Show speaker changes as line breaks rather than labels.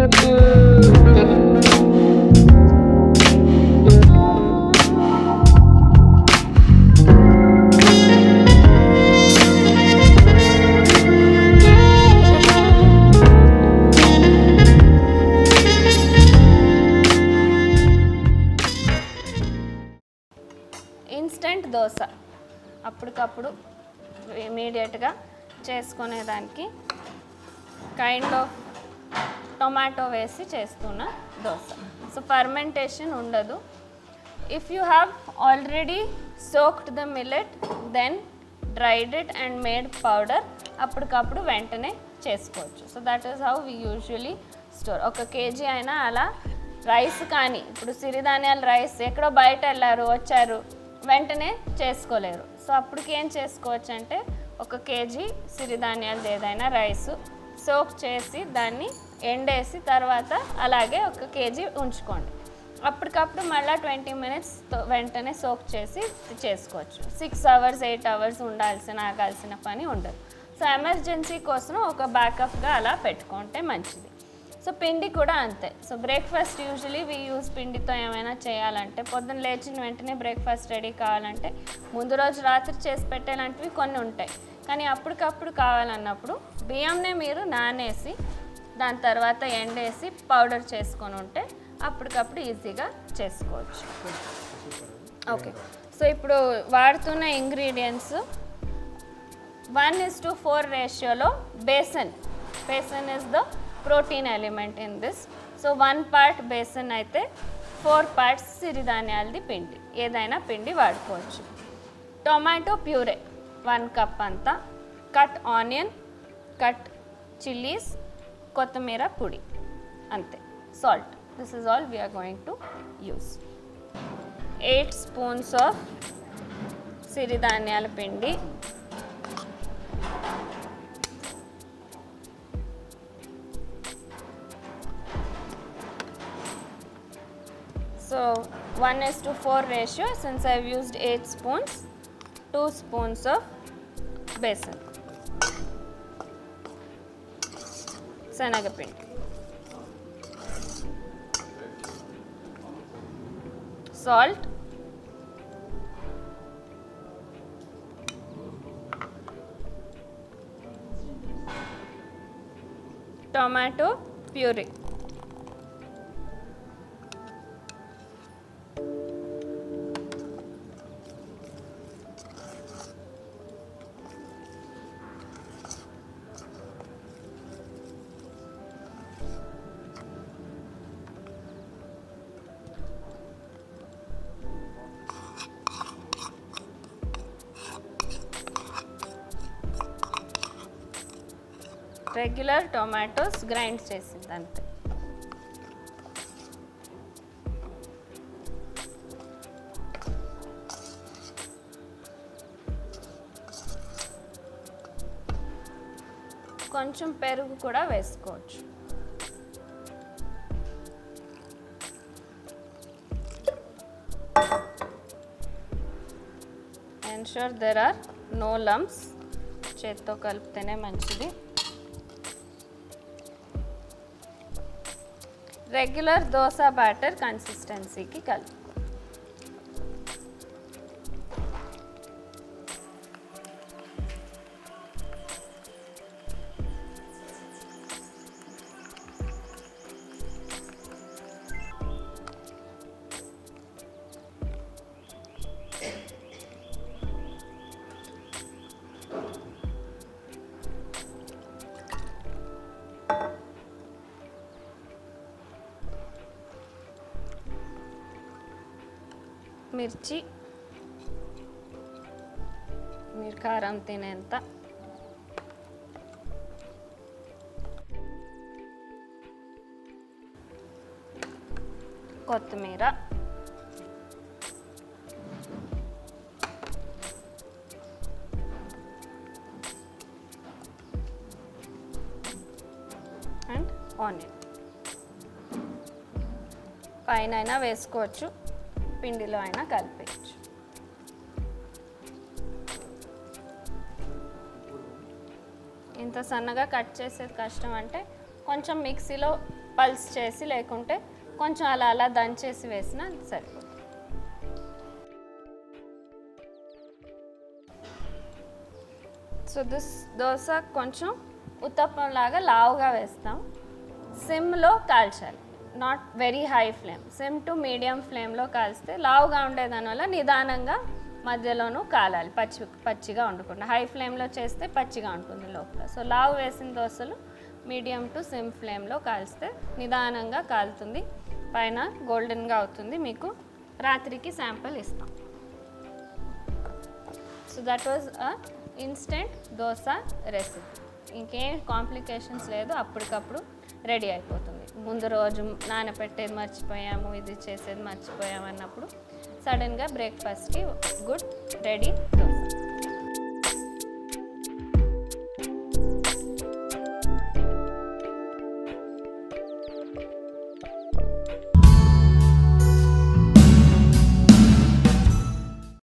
Instant dosa అప్పటికప్పుడు ఇమీడియట్గా చేసుకునేదానికి kind of tomato వేసి చేస్తున్న దోశ సో ఫర్మెంటేషన్ ఉండదు if you have already soaked the millet then dried it and made powder అప్పటికప్పుడు వెంటనే చేసుకోవచ్చు so that is how we usually store ఒక కేజీ అయినా అలా రైస్ కానీ ఇప్పుడు సిరిధాన్యాల రైస్ ఎక్కడో బయట వెళ్ళారు వచ్చారు వెంటనే చేసుకోలేరు సో అప్పటికి ఏం చేసుకోవచ్చు అంటే ఒక కేజీ సిరిధాన్యాలది ఏదైనా రైస్ సోక్ చేసి దాన్ని ఎండేసి తర్వాత అలాగే ఒక కేజీ ఉంచుకోండి అప్పటికప్పుడు మళ్ళీ ట్వంటీ మినిట్స్ వెంటనే సోక్ చేసి చేసుకోవచ్చు సిక్స్ అవర్స్ ఎయిట్ అవర్స్ ఉండాల్సిన ఆగాల్సిన పని ఉండదు సో ఎమర్జెన్సీ కోసం ఒక బ్యాకప్గా అలా పెట్టుకుంటే మంచిది సో పిండి కూడా అంతే so breakfast usually we use పిండితో ఏమైనా చేయాలంటే పొద్దున్న లేచిన వెంటనే బ్రేక్ఫాస్ట్ రెడీ కావాలంటే ముందు రోజు రాత్రి చేసి పెట్టేలాంటివి కొన్ని ఉంటాయి కానీ అప్పటికప్పుడు కావాలన్నప్పుడు బియ్యంనే మీరు నానేసి దాని తర్వాత ఎండేసి పౌడర్ చేసుకొని ఉంటే అప్పటికప్పుడు ఈజీగా చేసుకోవచ్చు ఓకే సో ఇప్పుడు వాడుతున్న ingredients one is two four రేషియోలో besan besan is the protein element in this so one part besan అయితే ఫోర్ పార్ట్స్ సిరిధాన్యాలది పిండి ఏదైనా పిండి వాడుకోవచ్చు టొమాటో ప్యూరే వన్ కప్ అంతా కట్ ఆనియన్ కట్ చిల్లీస్ కొత్తిమీర పొడి అంతే salt this is all we're going to use eight spoons of సిరిధాన్యాల పిండి So 1 is to 4 ratio since I've used 8 spoons, 2 spoons of besan. శనగపిండి salt tomato puree regular tomatoes grind చేసింది అంతే కొంచెం పెరుగు కూడా వేసుకోవచ్చు ensure there are no lumps చేత్తో కలిపితేనే మంచిది రెగ్యులర్ దోశ బ్యాటర్ కన్సిస్టెన్సీకి కలుపు మిర్చి మీరు కారం తినేంత కొత్తిమీర అండ్ ఆనియన్ పైన అయినా వేసుకోవచ్చు పిండిలో అయినా కలిపేయచ్చు ఇంత సన్నగా కట్ చేసేది కష్టం అంటే కొంచెం మిక్సీలో పల్స్ చేసి లేకుంటే కొంచెం అలా అలా దంచేసి వేసినా సరిపోతుంది సో దిస్ దోశ కొంచెం ఉత్తప్పం లాగా లావుగా వేస్తాం సిమ్లో కాల్చాలి not very high flame sim to medium ఫ్లేమ్లో కాల్స్తే లావుగా ఉండేదానివల్ల నిదానంగా మధ్యలోనూ కాలాలి పచ్చి పచ్చిగా ఉండకుండా హై ఫ్లేమ్లో చేస్తే పచ్చిగా ఉంటుంది లోపల సో లావు వేసిన దోశలు మీడియం టు సిమ్ ఫ్లేమ్లో కాల్స్తే నిదానంగా కాలుతుంది పైన గోల్డెన్గా అవుతుంది మీకు రాత్రికి శాంపిల్ ఇస్తాం so that was a instant dosa recipe ఇంకేం కాంప్లికేషన్స్ లేదు అప్పటికప్పుడు రెడీ అయిపోతుంది ముందు రోజు నానబెట్టేది మర్చిపోయాము ఇది చేసేది మర్చిపోయాము అన్నప్పుడు సడన్గా బ్రేక్ఫాస్ట్కి గుడ్ రెడీ దోశ